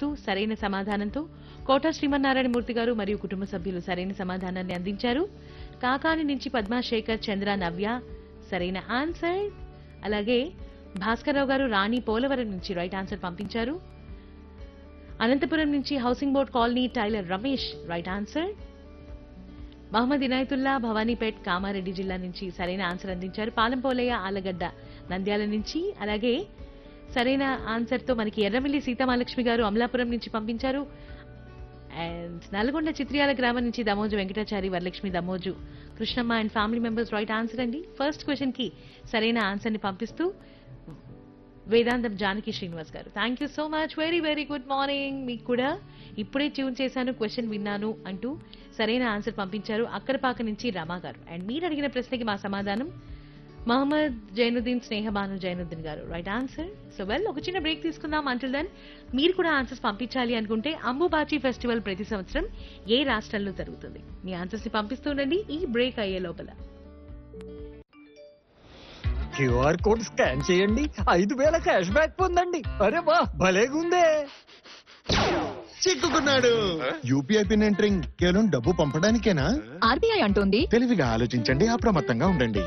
పంపిస్తూ సరైన సమాధానంతో కోట శ్రీమన్నారాయణమూర్తి గారు మరియు కుటుంబ సభ్యులు సరైన సమాధానాన్ని అందించారు కాకాని నుంచి పద్మాశేఖర్ చంద్ర నవ్య సరైన ఆన్సర్ అలాగే భాస్కర్రావు గారు రాణి పోలవరం నుంచి రైట్ ఆన్సర్ పంపించారు అనంతపురం నుంచి housing board colony tailor Ramesh right answer Mohammed Inayatullah Bhavanipet Kamareddy జిల్లా నుంచి సరైన ఆన్సర్ అందించారు పాలంపోలయ్య ఆలగడ్డ నంద్యాల నుంచి అలాగే సరైన ఆన్సర్ తో మనకి ఎర్రమిల్లి సీతామహాలక్ష్మి గారు అమలాపురం నుంచి పంపించారు అండ్ నల్గొండ చిత్రియాల గ్రామం నుంచి Damoju Venkatachari Varalakshmi Damoju Krishnamma and family members right answer అండి ఫస్ట్ క్వశ్చన్ కి సరైన ఆన్సర్ ని పంపిస్తూ Vedantam Janaki Srinivas garu thank you so much very very good morning మీకు కూడా ఇప్పుడే ట్యూన్ చేశాను క్వశ్చన్ విన్నాను అంటూ సరైన ఆన్సర్ పంపించారు అక్కరపాక నుంచి రమా గారు అండ్ మీరు అడిగిన ప్రశ్నకి మా సమాధానం మహమ్మద్ జైనుద్దీన్ స్నేహబాను జైనుద్దీన్ గారు రైట్ ఆన్సర్ సో వెల్ ఒక చిన్న బ్రేక్ తీసుకుందాం అంటుల్ దెన్ మీరు కూడా ఆన్సర్స్ పంపించాలి అనుకుంటే అంబుబాచి ఫెస్టివల్ ప్రతి సంవత్సరం ఏ రాష్ట్రంలో జరుగుతుంది మీ ఆన్సర్స్ ని పంపిస్తూ ఉండండి ఈ బ్రేక్ అయ్యే లోపల క్యూఆర్ కోడ్ స్కాన్ చేయండి ఐదు వేల క్యాష్ బ్యాక్ పొందండి అరే వా భలేగుందే చిక్కుకున్నాడు యూపీఐ పిన్ ఎంటరింగ్ కేవలం డబ్బు పంపడానికేనా ఆర్బీఐ అంటోంది తెలివిగా ఆలోచించండి అప్రమత్తంగా ఉండండి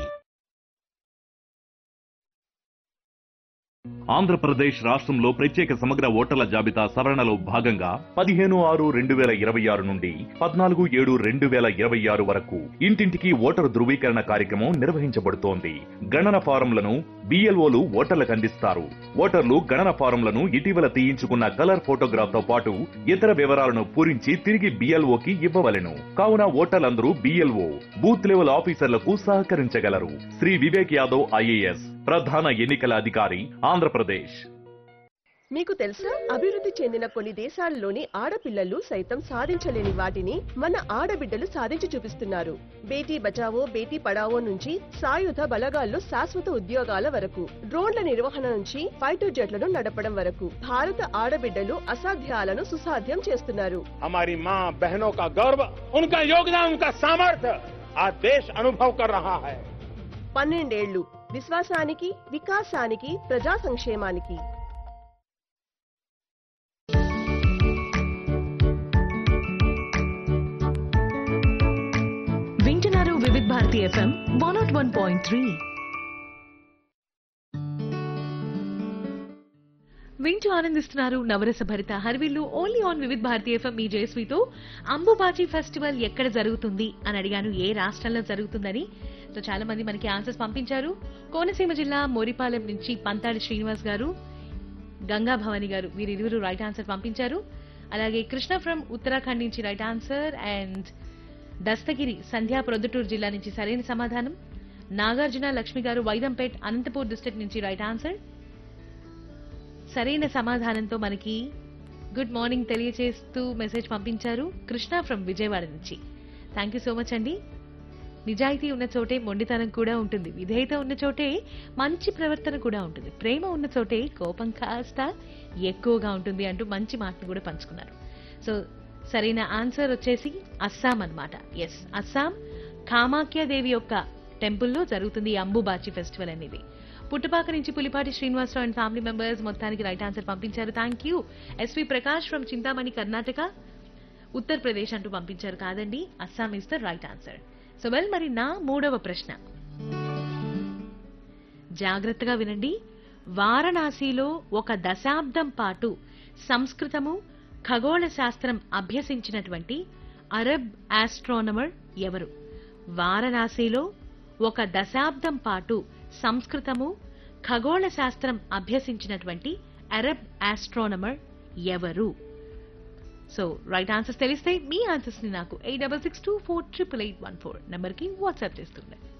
ఆంధ్రప్రదేశ్ రాష్ట్రంలో ప్రత్యేక సమగ్ర ఓటర్ల జాబితా సవరణలో భాగంగా పదిహేను ఆరు రెండు వేల ఇరవై ఆరు నుండి పద్నాలుగు ఏడు రెండు వేల ఇరవై ఆరు వరకు ఇంటింటికి ఓటరు ధృవీకరణ కార్యక్రమం నిర్వహించబడుతోంది గణన ఫారంలను బిఎల్ఓలు ఓటర్లకు అందిస్తారు ఓటర్లు గణన ఫారంలను ఇటీవల తీయించుకున్న కలర్ ఫోటోగ్రాఫ్ తో పాటు ఇతర వివరాలను పూరించి తిరిగి బిఎల్ఓకి ఇవ్వవలెను కావున ఓటర్లందరూ బిఎల్ఓ బూత్ లెవెల్ ఆఫీసర్లకు సహకరించగలరు శ్రీ వివేక్ యాదవ్ ఐఏఎస్ ప్రధాన ఎన్నికల అధికారి ఆంధ్రప్రదేశ్ మీకు తెలుసా అభివృద్ధి చెందిన కొన్ని దేశాల్లోని ఆడపిల్లలు సైతం సాధించలేని వాటిని మన ఆడబిడ్డలు సాధించి చూపిస్తున్నారు బేటీ బచావో బేటీ పడావో నుంచి సాయుధ బలగాల్లో శాశ్వత ఉద్యోగాల వరకు డ్రోన్ల నిర్వహణ నుంచి ఫైటర్ జెట్లను నడపడం వరకు భారత ఆడబిడ్డలు అసాధ్యాలను సుసాధ్యం చేస్తున్నారు हमारी माँ बहनों का गौरव उनका योगदान उनका सामर्थ्य आज देश अनुभव कर रहा है పన్నెండేళ్లు విశ్వాసానికి వికాసానికి ప్రజా సంక్షేమానికి వింటున్నారు Vividh Bharati FM one naught one point three వింటూ ఆనందిస్తున్నారు నవరస భరిత హర్విల్లు only on Vividh Bharati FM మీ జయశ్రీతో అంబుబాచి ఫెస్టివల్ ఎక్కడ జరుగుతుంది అని అడిగాను ఏ రాష్ట్రంలో జరుగుతుందని సో చాలా మంది మనకి ఆన్సర్స్ పంపించారు కోనసీమ జిల్లా మోరిపాలెం నుంచి పంతాడి శ్రీనివాస్ గారు గంగా భవాని గారు వీరిరువురు రైట్ ఆన్సర్ పంపించారు అలాగే కృష్ణ ఫ్రమ్ ఉత్తరాఖండ్ నుంచి right answer and Dastagiri Sandhya Proddatur జిల్లా నుంచి సరైన సమాధానం నాగార్జున లక్ష్మి గారు వైదంపేట్ అనంతపూర్ డిస్ట్రిక్ట్ నుంచి రైట్ ఆన్సర్ సరైన సమాధానంతో మనకి గుడ్ మార్నింగ్ తెలియజేస్తూ మెసేజ్ పంపించారు కృష్ణ ఫ్రమ్ విజయవాడ నుంచి థ్యాంక్ యూ సో మచ్ అండి నిజాయితీ ఉన్న చోటే మొండితనం కూడా ఉంటుంది విధేయత ఉన్న చోటే మంచి ప్రవర్తన కూడా ఉంటుంది ప్రేమ ఉన్న చోటే కోపం కాస్త ఎక్కువగా ఉంటుంది అంటూ మంచి మాటను కూడా పంచుకున్నారు సో సరైన ఆన్సర్ వచ్చేసి అస్సాం అన్నమాట ఎస్ అస్సాం కామాఖ్యాదేవి యొక్క టెంపుల్లో జరుగుతుంది ఈ అంబుబాచి ఫెస్టివల్ అనేది పుట్టుపాక నుంచి Pulipati Srinivasarao and family members మొత్తానికి రైట్ ఆన్సర్ పంపించారు thank you S V Prakash from Chintamani Karnataka Uttar Pradesh అంటూ పంపించారు కాదండి Assam is the right answer so well మరి నా మూడవ ప్రశ్న జాగ్రత్తగా వినండి వారణాసిలో ఒక దశాబ్దం పాటు సంస్కృతము ఖగోళ శాస్త్రం అభ్యసించినటువంటి అరబ్ ఆస్ట్రోనమర్ ఎవరు వారణాసిలో ఒక దశాబ్దం పాటు సంస్కృతము ఖగోళ శాస్త్రం అభ్యసించినటువంటి అరబ్ ఆస్ట్రోనమర్ ఎవరు సో రైట్ ఆన్సర్స్ తెలిస్తే మీ ఆన్సర్స్ ని నాకు eight double six two four triple eight one four నెంబర్కి వాట్సాప్ చేస్తుండే